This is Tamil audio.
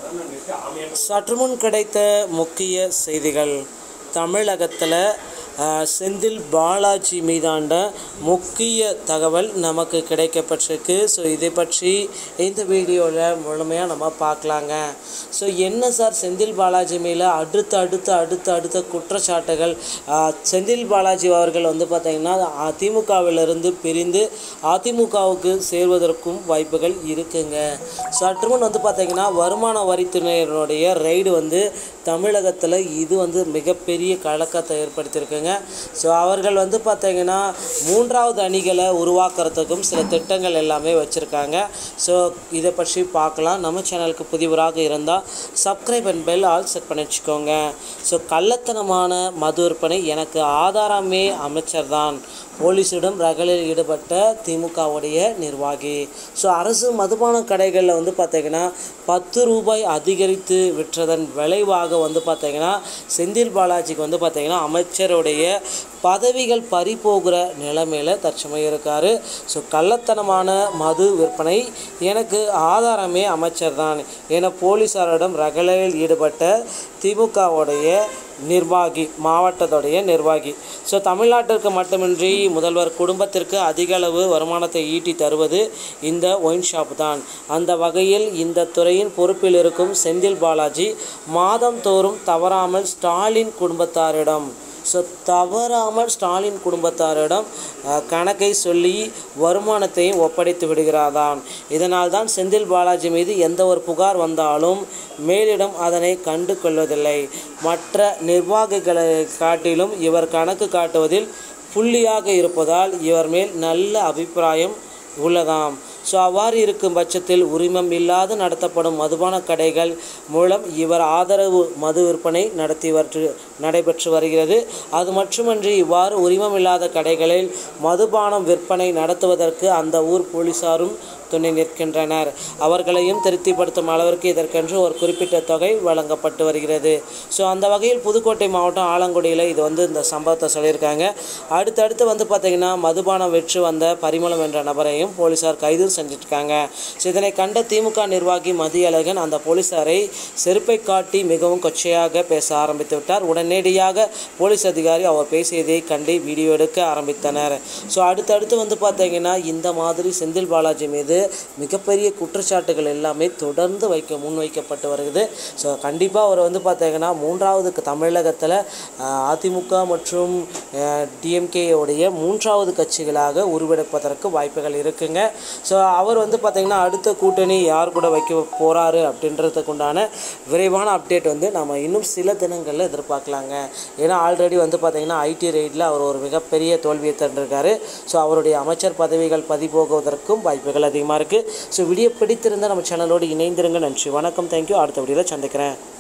சற்றுமுன் கிடைத்த முக்கிய செய்திகள் தமிழகத்தில் அஹ், செந்தில் பாலாஜி மீதான முக்கிய தகவல் நமக்கு கிடைக்கப்பட்டிருக்கு ஸோ இதை பற்றி இந்த வீடியோவில் முழுமையாக நம்ம பார்க்கலாங்க ஸோ என்ன சார் செந்தில் பாலாஜி மேலே அடுத்த அடுத்த அடுத்த அடுத்த குற்றச்சாட்டுகள் அஹ், செந்தில் பாலாஜி அவர்கள் வந்து பார்த்திங்கன்னா அதிமுகவிலிருந்து பிரிந்து அதிமுகவுக்கு சேர்வதற்கும் வாய்ப்புகள் இருக்குங்க சற்றுமுன் வந்து பார்த்திங்கன்னா வருமான வரித்துறையினுடைய ரெய்டு வந்து தமிழகத்தில் இது வந்து மிகப்பெரிய கலக்கத்தை ஏற்படுத்தியிருக்குங்க ஸோ அவர்கள் வந்து பார்த்திங்கன்னா மூன்றாவது அணிகளை உருவாக்குறதுக்கும் சில திட்டங்கள் எல்லாமே வச்சுருக்காங்க ஸோ இதை பற்றி பார்க்கலாம் நம்ம சேனலுக்கு புதிவராக இருந்தால் subscribe and bell all set பண்ணி வச்சுக்கோங்க ஸோ கள்ளத்தனமான மது விற்பனை எனக்கு ஆதாரமே அமைச்சர் தான் போலீஸிடம் ரகலில் ஈடுபட்ட திமுகவுடைய நிர்வாகி ஸோ அரசு மதுபான கடைகளில் வந்து பார்த்திங்கன்னா பத்து ரூபாய் அதிகரித்து விற்றதன் விளைவாக வந்து பார்த்திங்கன்னா செந்தில் பாலாஜிக்கு வந்து பார்த்திங்கன்னா அமைச்சருடைய பதவிகள் பறி போகிற நிலைமையில் தற்சமயம் இருக்கார் ஸோ கள்ளத்தனமான மது விற்பனை எனக்கு ஆதாரமே அமைச்சர் தான் என போலீஸாரிடம் ரகலையில் ஈடுபட்ட திமுகவுடைய நிர்வாகி மாவட்டத்துடைய நிர்வாகி ஸோ தமிழ்நாட்டிற்கு மட்டுமின்றி முதல்வர் குடும்பத்திற்கு அதிக அளவு வருமானத்தை ஈட்டி தருவது இந்த ஒயின் ஷாப் தான் அந்த வகையில் இந்த துறையின் பொறுப்பில் இருக்கும் செந்தில் பாலாஜி மாதந்தோறும் தவறாமல் ஸ்டாலின் குடும்பத்தாரிடம் ஸோ தவறாமல் ஸ்டாலின் குடும்பத்தாரிடம் அஹ், கணக்கை சொல்லி வருமானத்தையும் ஒப்படைத்து விடுகிறாராம் இதனால் தான் செந்தில் பாலாஜி மீது எந்த ஒரு புகார் வந்தாலும் மேலிடம் அதனை கண்டு கொள்வதில்லை மற்ற நிர்வாகிகளை காட்டிலும் இவர் கணக்கு காட்டுவதில் புள்ளியாக இருப்பதால் இவர் மேல் நல்ல அபிப்பிராயம் உள்ளதாம் ஸோ அவ்வாறு இருக்கும் பட்சத்தில் உரிமம் இல்லாது நடத்தப்படும் மதுபான கடைகள் மூலம் இவர் ஆதரவு மது விற்பனை நடத்தி வற்று நடைபெற்று வருகிறது அது மட்டுமன்றி இவ்வாறு உரிமம் இல்லாத கடைகளில் மதுபானம் விற்பனை நடத்துவதற்கு அந்த ஊர் போலீசாரும் துணை நிற்கின்றனர் அவர்களையும் திருப்திப்படுத்தும் அளவிற்கு இதற்கென்று ஒரு குறிப்பிட்ட தொகை வழங்கப்பட்டு வருகிறது ஸோ அந்த வகையில் புதுக்கோட்டை மாவட்டம் ஆலங்குடியில் இது வந்து இந்த சம்பவத்தை சொல்லியிருக்காங்க அடுத்தடுத்து வந்து பார்த்திங்கன்னா மதுபானம் விற்று வந்த பரிமளம் என்ற நபரையும் போலீசார் கைது செஞ்சிட்ருக்காங்க ஸோ இதனை கண்ட திமுக நிர்வாகி மதியழகன் அந்த போலீசாரை செருப்பை காட்டி மிகவும் கொச்சையாக பேச ஆரம்பித்து விட்டார் உடனடியாக போலீஸ் அதிகாரி அவர் பேசியதை கண்டு வீடியோ எடுக்க ஆரம்பித்தனர் ஸோ அடுத்தடுத்து வந்து பார்த்தீங்கன்னா இந்த மாதிரி செந்தில் பாலாஜி மீது மிகப்பெரிய குற்றச்சாட்டுகள் எல்லாமே தொடர்ந்து வைக்க முன்வைக்கப்பட்டு வருகிறது ஸோ கண்டிப்பாக அவர் வந்து பார்த்தீங்கன்னா மூன்றாவது தமிழகத்தில் அதிமுக மற்றும் டிஎம்கே உடைய மூன்றாவது கட்சிகளாக உருவெடுப்பதற்கு வாய்ப்புகள் இருக்குங்க ஸோ அவர் வந்து பார்த்தீங்கன்னா அடுத்த கூட்டணி யார் கூட வைக்க போகிறாரு அப்படின்றதுக்கு உண்டான விரைவான அப்டேட் வந்து நம்ம இன்னும் சில தினங்களில் எதிர்பார்க்கலாங்க ஏன்னா ஆல்ரெடி வந்து பார்த்தீங்கன்னா ஐடி ரெய்டில் அவர் ஒரு மிகப்பெரிய தோல்வியை தந்திருக்காரு ஸோ அவருடைய அமைச்சர் பதவிகள் பதிபோகுவதற்கும் வாய்ப்புகள் அதிகமாக இருக்குது ஸோ வீடியோ பிடித்திருந்தால் நம்ம சேனலோடு இணைந்திருங்க நன்றி வணக்கம் தேங்க்யூ அடுத்த வீடியோவில் சந்திக்கிறேன்